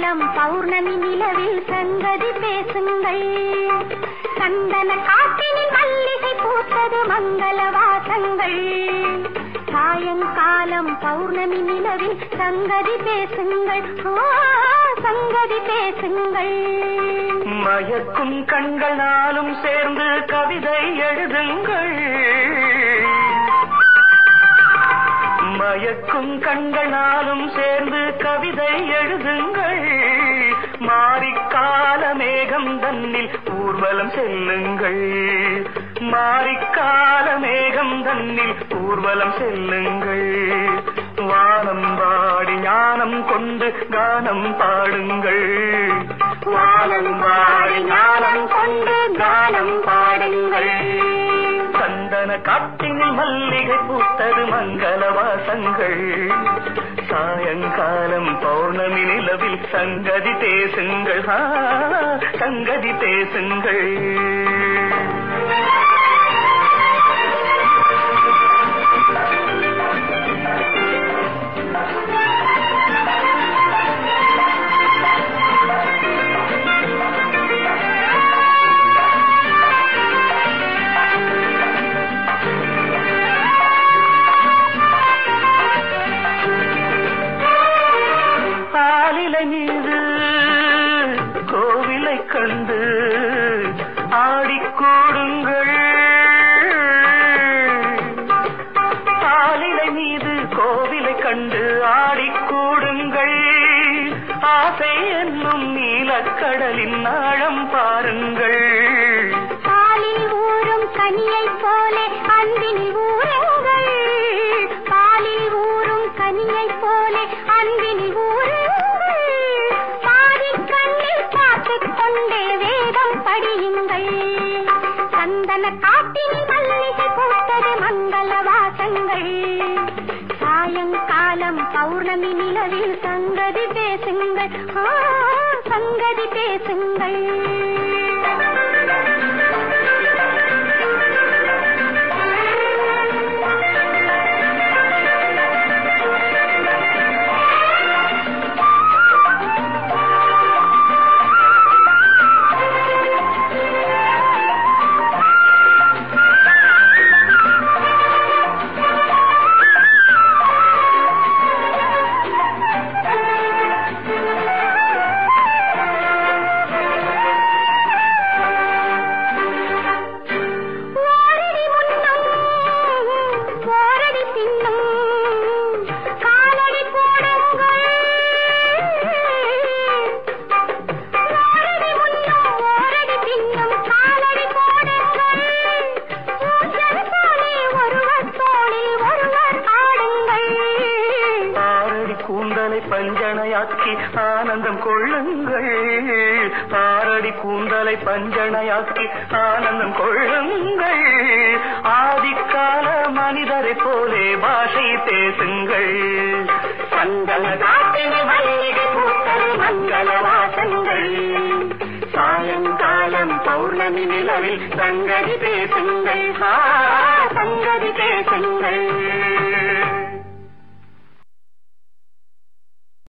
சாயங்காலம் பௌர்ணமி நிலவில் சங்கதி பேசுங்கள் சந்தன காட்டினில் மல்லிகை பூத்தது மங்கள வாசங்கள் சாயங்காலம் பௌர்ணமி நிலவில் சங்கதி பேசுங்கள் ஆ, சங்கதி பேசுங்கள் மயக்கும் கண்கள் நாளும் சேர்ந்து கவிதை எழுதுங்கள் மயக்கும் கண்கள் நாளும் சேர்ந்து கவிதை எழுதுங்கள் மாரிக்கால மேகம் தன்னில் ஊர்வலம் செல்லுங்கள் மாரிக்கால மேகம் தன்னில் ஊர்வலம் செல்லுங்கள் வானம் பாடி ஞானம் கொண்டு கானம் பாடுங்கள் வானம் பாடி ஞானம் கொண்டு கானம் பாடுங்கள் சந்தன காட்டினில் மல்லிகை பூத்தது மங்கள வாசங்கள் சாயங்காலம் பௌர்ணமி நிலவில் சங்கதி பேசுங்கள் ஆ, சங்கதி பேசுங்கள் ஆலிலை மீது கோவிலை கண்டு ஆடிக்கூடுங்கள் ஆலிலை மீது கோவிலை கண்டு ஆடிக்கூடுங்கள் ஆசை என்னும் நீலக்கடலின் ஆழம் பாருங்கள் பாலில் ஊறும் கனியைப் போலே அன்பினில் ஊறுங்கள் பாலில் ஊறும் கனியைப் போலே அன்பினில் ஊறுங்கள் பாதிக் கண்ணில் பார்த்துக் கொண்டே வேதம் படியுங்கள் சந்தன காட்டினில் மல்லிகை பூத்தது மங்கள வாசங்கள் சாயங்காலம் பௌர்ணமி நிலவில் சங்கதி பேசுங்கள் ஆ, சங்கதி பேசுங்கள் ஓரடி முன்னும் ஓரடி பின்னும் காலடி போடுங்கள் ஓரடி முன்னும் ஓரடி பின்னும் காலடி போடுங்கள் ஊஞ்சல் போலே ஒருவர் தோளில் ஒருவர் ஆடுங்கள் ஆரடி கூந்தலை பஞ்சனையாக்கி ஆனந்தம் கொள்ளுங்கள் ஆரடி கூந்தலை பஞ்சனையாக்கி ஆனந்தம் கொள்ளுங்கள் ஆதிக்கால மனிதரை போலே பாஷை பேசுங்கள் சந்தன காட்டின மல்லிகை பூக்கள் மங்கள வாசங்கள் சாயங்காலம் பௌர்ணமி நிலவில் சங்கதி பேசுங்கள் ஆ, சங்கதி பேசுங்கள்